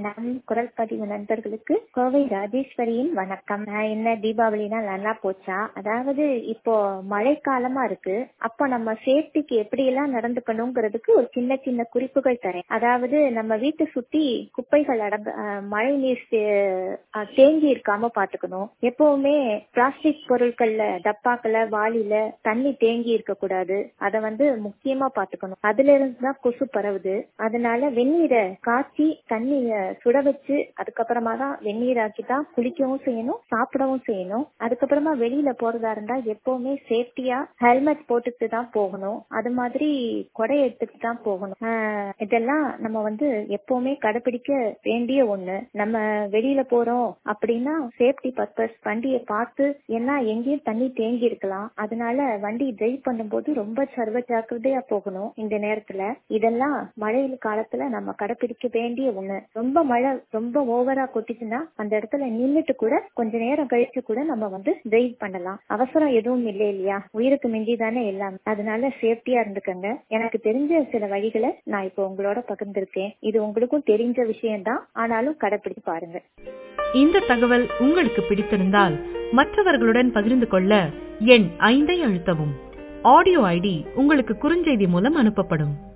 வணக்கம் குரல் பதிவு நண்பர்களுக்கு கோவை ராஜேஸ்வரியின் வணக்கம் நான் என்ன தீபாவளினா நல்லா போச்சா அதாவது இப்போ மழைக்காலமா இருக்கு அப்போ நம்ம சேஃப்டிக்கு எப்படி எல்லாம் நடந்துக்கணுங்கிறதுக்கு ஒரு சின்ன சின்ன குறிப்புகள் தரேன் அதாவது நம்ம வீட்டை சுத்தி குப்பைகள் அடங்க அஹ், மழை நீர் தே- அஹ், தேங்கி இருக்காம பாத்துக்கணும் எப்பவுமே பிளாஸ்டிக் பொருட்கள்ல டப்பாக்கள்ல வாளில தண்ணி தேங்கி இருக்க கூடாது அதை வந்து முக்கியமா பாத்துக்கணும் அதுல இருந்து தான் கொசு பரவுது அதனால வெந்நீரை காய்ச்சி தண்ணிய சுட வச்சு அதுக்கப்புறமா தான் வெந்நீராக்கி தான் குளிக்கவும் செய்யணும் சாப்பிடவும் செய்யணும் அதுக்கப்புறமா வெளியில போறதா இருந்தா எப்பவுமே சேஃப்டியா ஹெல்மெட் போட்டுட்டு தான் போகணும் அது மாதிரி கொடை எடுத்துட்டு தான் போகணும் ஆஹ் இதெல்லாம் நம்ம வந்து எப்பவுமே கடைபிடிக்க வேண்டிய ஒண்ணு நம்ம வெளியில போறோம் அப்படின்னா சேஃப்டி பர்பஸ் வண்டியை பார்த்து ஏன்னா எங்கேயும் தண்ணி தேங்கி இருக்கலாம் அதனால வண்டி டிரைவ் பண்ணும்போது ரொம்ப சர்வ ஜாக்கிரதையா போகணும் இந்த நேரத்துல இதெல்லாம் மழையில் காலத்துல நம்ம கடைபிடிக்க வேண்டிய ஒண்ணு ரொம்ப மழை ரொம்ப ஓவரா கொட்டிச்சுன்னா அந்த இடத்துல நின்னுட்டு கூட கொஞ்ச நேரம் கழிச்சு கூட நம்ம வந்து டிரைவ் பண்ணலாம் அவசரம் எதுவும் இல்லை இல்லையா உயிருக்கு மிஞ்சி தானே எல்லாம் அதனால சேஃப்டியா இருந்துக்கங்க எனக்கு தெரிஞ்ச சில வழிகளை நான் இப்போ உங்களோட பகிர்ந்திருக்கேன் இது உங்களுக்கும் தெரிஞ்ச விஷயம்தான் ஆனாலும் கடைபிடிச்சு பாருங்க இந்த தகவல் உங்களுக்கு பிடித்திருந்தால் மற்றவர்களுடன் பகிர்ந்து கொள்ள எண் ஐந்தை அழுத்தவும் ஆடியோ ஐடி உங்களுக்கு குறுஞ்செய்தி மூலம் அனுப்பப்படும்